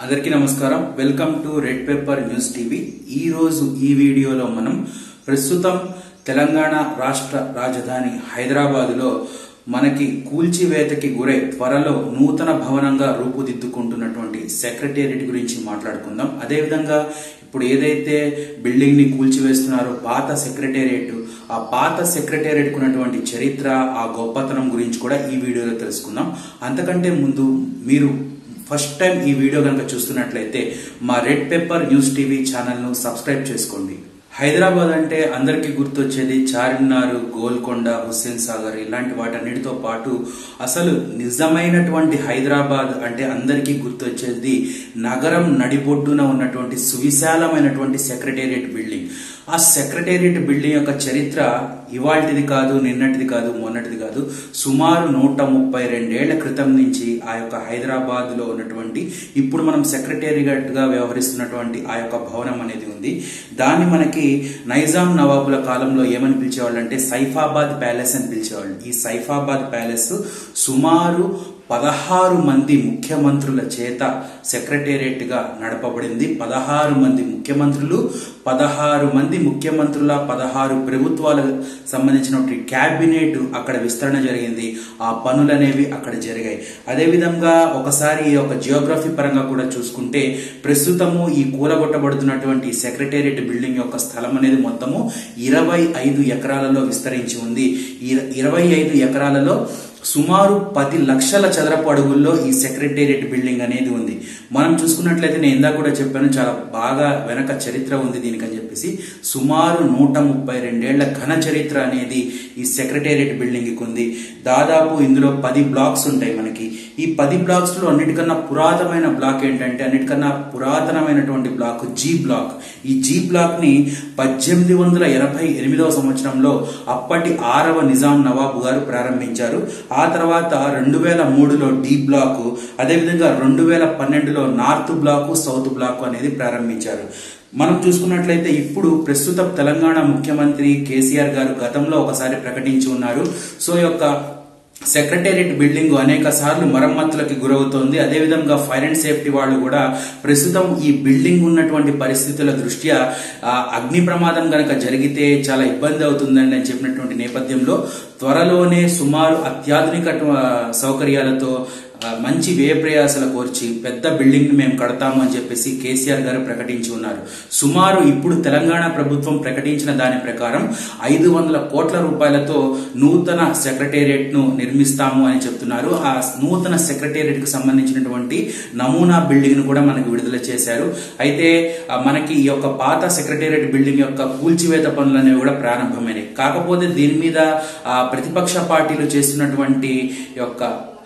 అందరికీ నమస్కారం welcome to Red Paper News TV ఈ రోజు ఈ వీడియోలో మనం ప్రస్తుతం తెలంగాణ రాష్ట్ర రాజధాని హైదరాబాదులో మనకి కూల్చివేతకి గురై త్వరలో నూతన భవనంగా రూపుదిద్దుకుంటున్నటువంటి సెక్రటేరియట్ గురించి మాట్లాడుకుందాం అదేవిధంగా ఇప్పుడు ఏదైతే బిల్డింగ్ ని కూల్చివేస్తున్నారో పాత సెక్రటేరియట్ ఆ పాత సెక్రటేరియట్ ఉన్నటువంటి చరిత్ర ఆ గొప్పతనం గురించి కూడా ఈ వీడియోలో తెలుసుకుందాం అంతకంటే ముందు మీరు ఫస్ట్ టైం ఈ వీడియో కనుక చూస్తున్నట్లయితే మా రెడ్ పేపర్ న్యూస్ టీవీ ఛానల్ను సబ్స్క్రైబ్ చేసుకోండి హైదరాబాద్ అంటే అందరికీ గుర్తొచ్చేది చార్మినార్ గోల్కొండ హుస్సేన్ సాగర్ ఇలాంటి వాటన్నిటితో పాటు అసలు నిజమైనటువంటి హైదరాబాద్ అంటే అందరికీ గుర్తొచ్చేది నగరం నడిబొడ్డున ఉన్నటువంటి సువిశాలమైనటువంటి సెక్రటేరియట్ బిల్డింగ్ ఆ సెక్రటేరియట్ బిల్డింగ్ యొక్క చరిత్ర ఇవాల్టిది కాదు నిన్నటిది కాదు మొన్నటిది కాదు సుమారు నూట ముప్పై రెండేళ్ల క్రితం నుంచి ఆ యొక్క హైదరాబాద్ లో ఉన్నటువంటి ఇప్పుడు మనం సెక్రటేరియట్ గా వ్యవహరిస్తున్నటువంటి ఆ యొక్క భవనం అనేది ఉంది దాన్ని మనకి నైజాం నవాబుల కాలంలో ఏమని పిలిచేవాళ్ళు అంటే సైఫాబాద్ ప్యాలెస్ అని పిలిచేవాళ్ళు ఈ సైఫాబాద్ ప్యాలెస్ సుమారు పదహారు మంది ముఖ్యమంత్రుల చేత సెక్రటేరియట్ గా నడపబడింది పదహారు మంది ముఖ్యమంత్రులు పదహారు మంది ముఖ్యమంత్రుల పదహారు ప్రభుత్వాలకు సంబంధించినటువంటి క్యాబినెట్ అక్కడ విస్తరణ జరిగింది ఆ పనులు అనేవి అక్కడ జరిగాయి అదేవిధంగా ఒకసారి ఈ యొక్క జియోగ్రఫీ పరంగా కూడా చూసుకుంటే ప్రస్తుతము ఈ కూలగొట్టబడుతున్నటువంటి సెక్రటేరియట్ బిల్డింగ్ యొక్క స్థలం అనేది మొత్తము ఇరవై ఐదు ఎకరాలలో విస్తరించి ఉంది ఇరవై ఐదు ఎకరాలలో సుమారు పది లక్షల చదరపు అడుగుల్లో ఈ సెక్రటేరియట్ బిల్డింగ్ అనేది ఉంది మనం చూసుకున్నట్లయితే నేను ఇందాక కూడా చెప్పాను చాలా బాగా వెనక చరిత్ర ఉంది దీనికని చెప్పేసి సుమారు నూట ముప్పై రెండేళ్ల ఘన చరిత్ర అనేది ఈ సెక్రటేరియట్ బిల్డింగ్ ఉంది దాదాపు ఇందులో పది బ్లాక్స్ ఉంటాయి మనకి ఈ పది బ్లాక్స్ లో అన్నిటికన్నా పురాతనమైన బ్లాక్ ఏంటంటే అన్నిటికన్నా పురాతనమైనటువంటి బ్లాక్ జీ బ్లాక్ ఈ జీ బ్లాక్ ని పద్దెనిమిది వందల ఎనభై ఎనిమిదవ సంవత్సరంలో అప్పటి ఆరవ నిజాం నవాబు గారు ప్రారంభించారు ఆ తర్వాత రెండు వేల మూడులో డి బ్లాక్ అదేవిధంగా రెండు వేల పన్నెండులో నార్త్ బ్లాక్ సౌత్ బ్లాక్ అనేది ప్రారంభించారు మనం చూసుకున్నట్లయితే ఇప్పుడు ప్రస్తుత తెలంగాణ ముఖ్యమంత్రి కేసీఆర్ గారు గతంలో ఒకసారి ప్రకటించి ఉన్నారు సో యొక్క సెక్రటేరియట్ బిల్డింగ్ అనేక సార్లు మరమ్మతులకి గురవుతోంది అదేవిధంగా ఫైర్ అండ్ సేఫ్టీ వాళ్ళు కూడా ప్రస్తుతం ఈ బిల్డింగ్ ఉన్నటువంటి పరిస్థితుల దృష్ట్యా అగ్ని ప్రమాదం కనుక జరిగితే చాలా ఇబ్బంది అవుతుందని అని చెప్పినటువంటి నేపథ్యంలో త్వరలోనే సుమారు అత్యాధునిక సౌకర్యాలతో మంచి వ్యయ ప్రయాసాల కోర్చి పెద్ద బిల్డింగ్ ని మేము కడతాము అని చెప్పేసి కేసీఆర్ గారు ప్రకటించి ఉన్నారు సుమారు ఇప్పుడు తెలంగాణ ప్రభుత్వం ప్రకటించిన దాని ప్రకారం ఐదు వందల కోట్ల రూపాయలతో నూతన సెక్రటేరియట్ ను నిర్మిస్తాము అని చెప్తున్నారు ఆ నూతన సెక్రటేరియట్ కు సంబంధించినటువంటి నమూనా బిల్డింగ్ ను కూడా మనకు విడుదల చేశారు అయితే మనకి ఈ యొక్క పాత సెక్రటేరియట్ బిల్డింగ్ యొక్క కూల్చివేత పనులు అనేవి కూడా ప్రారంభమైనాయి కాకపోతే దీని మీద ప్రతిపక్ష పార్టీలు చేస్తున్నటువంటి యొక్క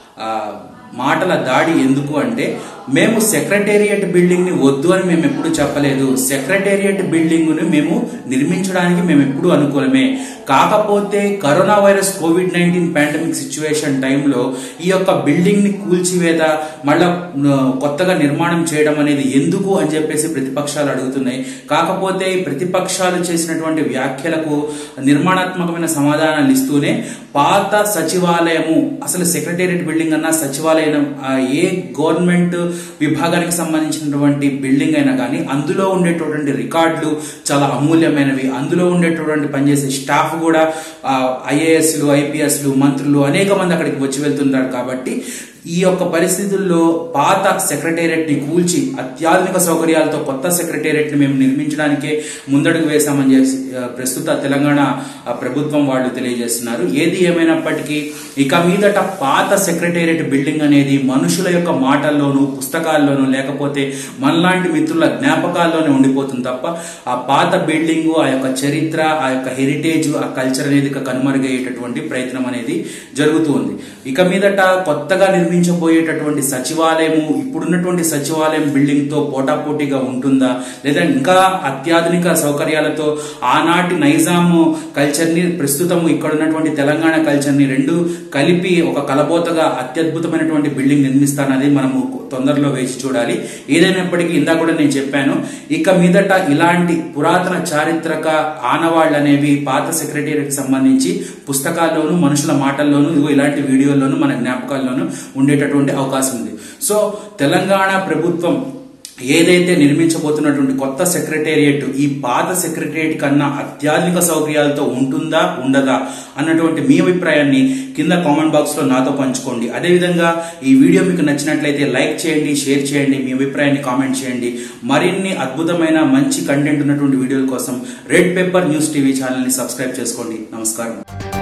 మాటల దాడి ఎందుకు అంటే మేము సెక్రటేరియట్ బిల్డింగ్ ని వద్దు అని మేము ఎప్పుడు చెప్పలేదు సెక్రటేరియట్ బిల్డింగ్ ను మేము నిర్మించడానికి మేము ఎప్పుడు అనుకూలమే కాకపోతే corona virus Covid nineteen pandemic situation టైంలో ఈ యొక్క బిల్డింగ్ ని కూల్చివేత మళ్ళా కొత్తగా నిర్మాణం చేయడం అనేది ఎందుకు అని చెప్పేసి ప్రతిపక్షాలు అడుగుతున్నాయి కాకపోతే ప్రతిపక్షాలు చేసినటువంటి వ్యాఖ్యలకు నిర్మాణాత్మకమైన సమాధానాలు ఇస్తూనే పాత సచివాలయము అసలు సెక్రటేరియట్ బిల్డింగ్ అన్నా సచివాలయం ఏ గవర్నమెంట్ విభాగానికి సంబంధించినటువంటి బిల్డింగ్ అయినా కానీ అందులో ఉండేటటువంటి రికార్డులు చాలా అమూల్యమైనవి అందులో ఉండేటటువంటి పనిచేసే స్టాఫ్ కూడా ఐఏఎస్లు ఐపీఎస్లు మంత్రులు అనేక మంది అక్కడికి వచ్చి వెళ్తున్నారు కాబట్టి ఈ యొక్క పరిస్థితుల్లో పాత సెక్రటేరియట్ ని కూల్చి అత్యాధునిక సౌకర్యాలతో కొత్త సెక్రటేరియట్ ని మేము నిర్మించడానికే ముందడుగు వేశామని చెప్పి ప్రస్తుత తెలంగాణ ప్రభుత్వం వాళ్ళు తెలియజేస్తున్నారు ఏది ఏమైనప్పటికీ ఇక మీదట పాత సెక్రటేరియట్ బిల్డింగ్ అనేది మనుషుల యొక్క మాటల్లోనూ పుస్తకాల్లోనూ లేకపోతే మనలాంటి మిత్రుల జ్ఞాపకాల్లోనే ఉండిపోతుంది తప్ప ఆ పాత బిల్డింగ్ ఆ యొక్క చరిత్ర ఆ యొక్క హెరిటేజ్ ఆ కల్చర్ అనేది కనుమరుగయ్యేటటువంటి ప్రయత్నం అనేది జరుగుతూ ఉంది ఇక మీదట కొత్తగా నిర్మించబోయేటటువంటి సచివాలయము ఇప్పుడున్నటువంటి సచివాలయం బిల్డింగ్ తో పోటాపోటీగా ఉంటుందా లేదా ఇంకా అత్యాధునిక సౌకర్యాలతో ఆనాటి నైజాము కల్చర్ ని ప్రస్తుతం ఇక్కడ ఉన్నటువంటి తెలంగాణ కల్చర్ ని రెండు కలిపి ఒక కలబోతగా అత్యద్భుతమైనటువంటి బిల్డింగ్ నిర్మిస్తానది మనము తొందరలో వేచి చూడాలి ఏదైనప్పటికీ ఇందా కూడా నేను చెప్పాను ఇక మీదట ఇలాంటి పురాతన చారిత్రక ఆనవాళ్ళు అనేవి పాత సెక్రటేరియట్ సంబంధించి పుస్తకాల్లోనూ మనుషుల మాటల్లోనూ ఇగో ఇలాంటి వీడియోల్లోనూ మన జ్ఞాపకాల్లోనూ ఉండేటటువంటి అవకాశం ఉంది సో తెలంగాణ ప్రభుత్వం ఏదైతే నిర్మించబోతున్నటువంటి కొత్త సెక్రటేరియట్ ఈ పాత సెక్రటేరియట్ కన్నా అత్యాధునిక సౌకర్యాలతో ఉంటుందా ఉండదా అన్నటువంటి మీ అభిప్రాయాన్ని కింద కామెంట్ బాక్స్ లో నాతో పంచుకోండి అదేవిధంగా ఈ వీడియో మీకు నచ్చినట్లయితే లైక్ చేయండి షేర్ చేయండి మీ అభిప్రాయాన్ని కామెంట్ చేయండి మరిన్ని అద్భుతమైన మంచి కంటెంట్ ఉన్నటువంటి వీడియోల కోసం Red Paper News TV channel ని సబ్స్క్రైబ్ చేసుకోండి నమస్కారం